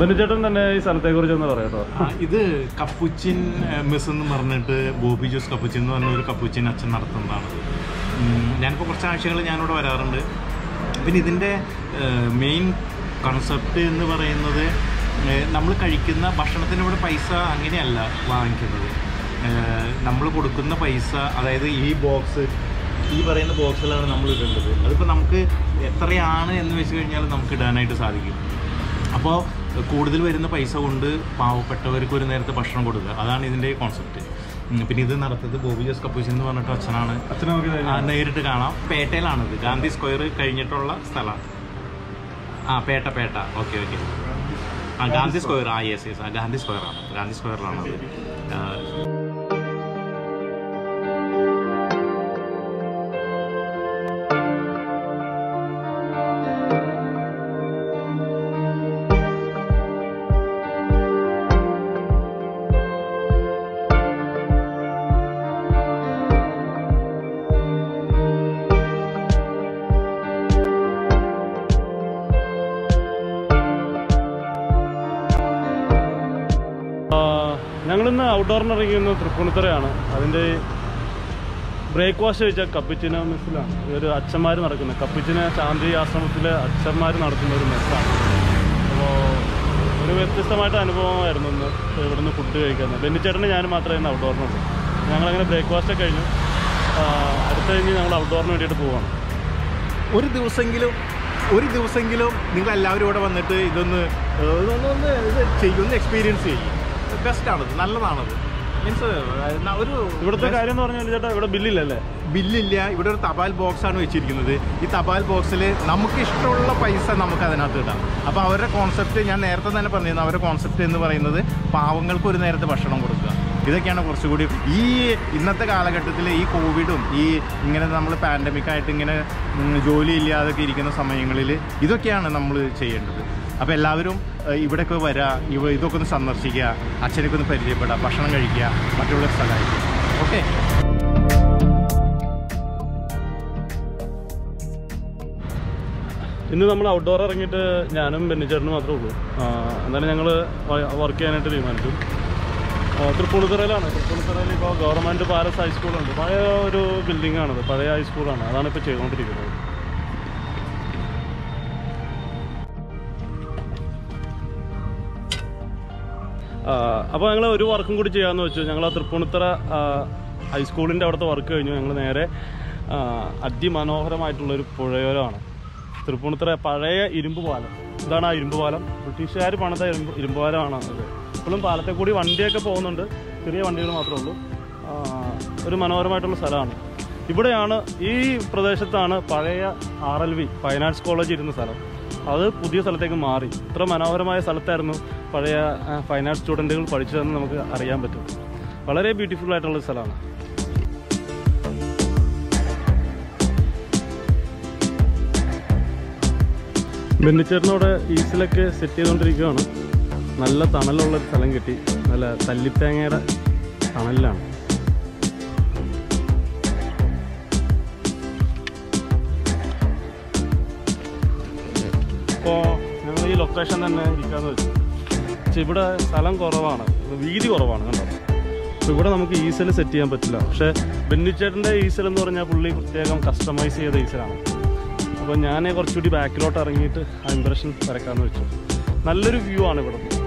ബെന്നിച്ചേട്ടൻ തന്നെ ഈ സ്ഥലത്തെ കുറിച്ച് ഒന്ന് പറയാം കേട്ടോ ആ, ഇത് കപ്പുച്ചിൻ ഏഹ്, മെസ് എന്ന് പറഞ്ഞിട്ട് ബോബി ജോസ് കപ്പുച്ചിൻ എന്ന് പറഞ്ഞ ഒരു കപ്പുച്ചിൻ അച്ഛൻ നടത്തുന്നതാണ് ഉം, ഞാനിപ്പോൾ കുറച്ച് ആഴ്ചകൾ ഞാനിവിടെ വരാറുണ്ട് പിന്നെ ഇതിൻ്റെ മെയിൻ കൺസെപ്റ്റ് എന്ന് പറയുന്നത് നമ്മൾ കഴിക്കുന്ന ഭക്ഷണത്തിന് ഇവിടെ പൈസ അങ്ങനെയല്ല വാങ്ങിക്കുന്നത് നമ്മൾ കൊടുക്കുന്ന പൈസ അതായത് ഈ ബോക്സ് ഈ പറയുന്ന ബോക്സിലാണ് നമ്മൾ ഇടേണ്ടത് അതിപ്പോൾ നമുക്ക് എത്രയാണ് എന്ന് വെച്ച് കഴിഞ്ഞാൽ നമുക്ക് ഇടാനായിട്ട് സാധിക്കും അപ്പോൾ കൂടുതൽ വരുന്ന പൈസ കൊണ്ട് പാവപ്പെട്ടവർക്ക് ഒരു നേരത്തെ ഭക്ഷണം കൊടുക്കുക അതാണ് ഇതിൻ്റെ കോൺസെപ്റ്റ് പിന്നെ ഇത് നടത്തുന്നത് ബോബി ജോസ് കപ്പൂസിൻ എന്ന് പറഞ്ഞിട്ട് അച്ഛനാണ് അച്ഛനെ നോക്കി ആ, നേരിട്ട് കാണാം പേട്ടയിലാണിത് ഗാന്ധി സ്ക്വയർ കഴിഞ്ഞിട്ടുള്ള സ്ഥലമാണ് ആ പേട്ട പേട്ട ഓക്കെ ഓക്കെ ആ ഗാന്ധി സ്ക്വയർ ആ യെസ് യെസ് ആ ഗാന്ധി സ്ക്വയറാണ് ഗാന്ധി സ്ക്വയറിലാണ് അത് ആ, ഞങ്ങളിന്ന് ഔട്ട്ഡോറിന് ഇറങ്ങിയിരുന്നത് തൃപ്പൂണിത്തറയാണ് അതിൻ്റെ ബ്രേക്ക്ഫാസ്റ്റ് കഴിച്ച കപ്പിച്ചിന മെസ്സിലാണ് ഒരു അച്ഛന്മാർ നടക്കുന്നത് കപ്പിച്ചിന ശാന്തി ആശ്രമത്തിലെ അച്ഛന്മാർ നടത്തുന്ന ഒരു മെസ്സാണ് അപ്പോൾ ഒരു വ്യത്യസ്തമായിട്ട് അനുഭവമായിരുന്നു ഇന്ന് ഇവിടുന്ന് ഫുഡ് കഴിക്കുന്നത് ബെന്നിച്ചേട്ടന് ഞാൻ മാത്രമേ ഇന്ന് ഔട്ട്ഡോറിനുള്ളൂ ഞങ്ങളങ്ങനെ ബ്രേക്ക്ഫാസ്റ്റ് ഒക്കെ കഴിഞ്ഞു ആ, അടുത്ത കഴിഞ്ഞ് ഞങ്ങൾ ഔട്ട്ഡോറിന് വേണ്ടിയിട്ട് പോവാണ് ഒരു ദിവസമെങ്കിലും ഒരു ദിവസമെങ്കിലും നിങ്ങൾ എല്ലാവരും ഇവിടെ വന്നിട്ട് ഇതൊന്ന് ഏഹ്, ഇതൊന്ന് ഒന്ന് ഇത് ചെയ്യും ഒന്ന് എക്സ്പീരിയൻസ് ചെയ്യും ബെസ്റ്റാണത് നല്ലതാണത് മീൻസ് ഒരു ഇവിടുത്തെ കാര്യം എന്ന് പറഞ്ഞാൽ ചേട്ടാ ഇവിടെ ബില്ലില്ലല്ലേ ബില്ലില്ല ഇവിടെ ഒരു തപാൽ ബോക്സ് ആണ് വെച്ചിരിക്കുന്നത് ഈ തപാൽ ബോക്സിൽ നമുക്ക് ഇഷ്ടമുള്ള പൈസ നമുക്ക് അതിനകത്ത് ഇടാം അപ്പോൾ അവരുടെ കോൺസെപ്റ്റ് ഞാൻ നേരത്തെ തന്നെ പറഞ്ഞിരുന്നു അവരുടെ കോൺസെപ്റ്റ് എന്ന് പറയുന്നത് പാവങ്ങൾക്ക് ഒരു നേരത്തെ ഭക്ഷണം കൊടുക്കുക ഇതൊക്കെയാണ് കുറച്ചുകൂടി ഈ ഇന്നത്തെ കാലഘട്ടത്തിൽ ഈ കോവിഡും ഈ ഇങ്ങനെ നമ്മൾ പാൻഡമിക്കായിട്ട് ഇങ്ങനെ ഉം, ജോലി ഇല്ലാതൊക്കെ ഇരിക്കുന്ന സമയങ്ങളിൽ ഇതൊക്കെയാണ് നമ്മൾ ചെയ്യേണ്ടത് അപ്പോൾ എല്ലാവരും ഏഹ്, ഇവിടെയൊക്കെ വരിക ഇവ ഇതൊക്കെ ഒന്ന് സന്ദർശിക്കുക അച്ഛനൊക്കെ ഒന്ന് പരിചയപ്പെടുക ഭക്ഷണം കഴിക്കുക മറ്റുള്ള സഹായിക്കുക ഓക്കെ ഇന്ന് നമ്മൾ ഔട്ട്ഡോർ ഇറങ്ങിയിട്ട് ഞാനും ബെന്നിച്ചേട്ടനും മാത്രമേ ഉള്ളൂ ആ, എന്നാലും ഞങ്ങൾ വർക്ക് ചെയ്യാനായിട്ട് തീരുമാനിച്ചു ആ, തൃപ്പൂണിത്തുറയിലാണ് തൃപ്പൂണിത്തുറയിൽ ഇപ്പോൾ ഗവൺമെൻറ് പാലസ് ഹൈസ്കൂളുണ്ട് പഴയ ഒരു ബിൽഡിംഗ് ആണത് പഴയ ഹൈസ്കൂളാണ് അതാണ് ഇപ്പോൾ ചെയ്തുകൊണ്ടിരിക്കുന്നത് അപ്പോൾ ഞങ്ങൾ ഒരു വർക്കും കൂടി ചെയ്യാമെന്ന് വെച്ചു ഞങ്ങൾ ആ തൃപ്പൂണിത്തുറ ആ, ഹൈസ്കൂളിൻ്റെ അവിടുത്തെ വർക്ക് കഴിഞ്ഞു ഞങ്ങൾ നേരെ ആ, അതിമനോഹരമായിട്ടുള്ളൊരു പുഴയോരമാണ് തൃപ്പൂണിത്തുറ പഴയ ഇരുമ്പ് പാലം ഇതാണ് ആ ഇരുമ്പ് പാലം ബ്രിട്ടീഷുകാർ പണിത ഇരുമ്പ് ഇരുമ്പ് പാലമാണ് അത് ഇപ്പോഴും പാലത്തെ കൂടി വണ്ടിയൊക്കെ പോകുന്നുണ്ട് ചെറിയ വണ്ടികൾ മാത്രമേ ഉള്ളൂ ആ, ഒരു മനോഹരമായിട്ടുള്ള സ്ഥലമാണ് ഇവിടെയാണ് ഈ പ്രദേശത്താണ് പഴയ R L V fine arts college ഇരുന്ന സ്ഥലം അത് പുതിയ സ്ഥലത്തേക്ക് മാറി ഇത്ര മനോഹരമായ സ്ഥലത്തായിരുന്നു പഴയ ആ, ഫൈൻ ആർട്സ് സ്റ്റുഡൻറ്റുകൾ പഠിച്ചതെന്ന് നമുക്ക് അറിയാൻ പറ്റും വളരെ ബ്യൂട്ടിഫുൾ ആയിട്ടുള്ള സ്ഥലമാണ് ബെന്നിച്ചേട്ടനോടെ ഈസിലൊക്കെ സെറ്റ് ചെയ്തുകൊണ്ടിരിക്കുകയാണ് നല്ല തണലുള്ള ഒരു സ്ഥലം കിട്ടി നല്ല തല്ലിത്തേങ്ങയുടെ തണലിലാണ് ഇപ്പോൾ ഞങ്ങൾ ഈ ലൊക്കേഷൻ തന്നെ ഇരിക്കാന്ന് വെച്ചു പക്ഷെ ഇവിടെ സ്ഥലം കുറവാണ് വീതി കുറവാണ് കണ്ടോ അപ്പോൾ ഇവിടെ നമുക്ക് ഈസൽ സെറ്റ് ചെയ്യാൻ പറ്റില്ല പക്ഷേ ബെന്നിച്ചേട്ടൻ്റെ ഈസൽ എന്ന് പറഞ്ഞാൽ പുള്ളി പ്രത്യേകം കസ്റ്റമൈസ് ചെയ്ത ഈസലാണ് അപ്പോൾ ഞാൻ കുറച്ചുകൂടി ബാക്കിലോട്ട് ഇറങ്ങിയിട്ട് ആ ഇമ്പ്രഷൻ വരക്കാമെന്ന് വെച്ചു നല്ലൊരു വ്യൂ ആണ് ഇവിടെ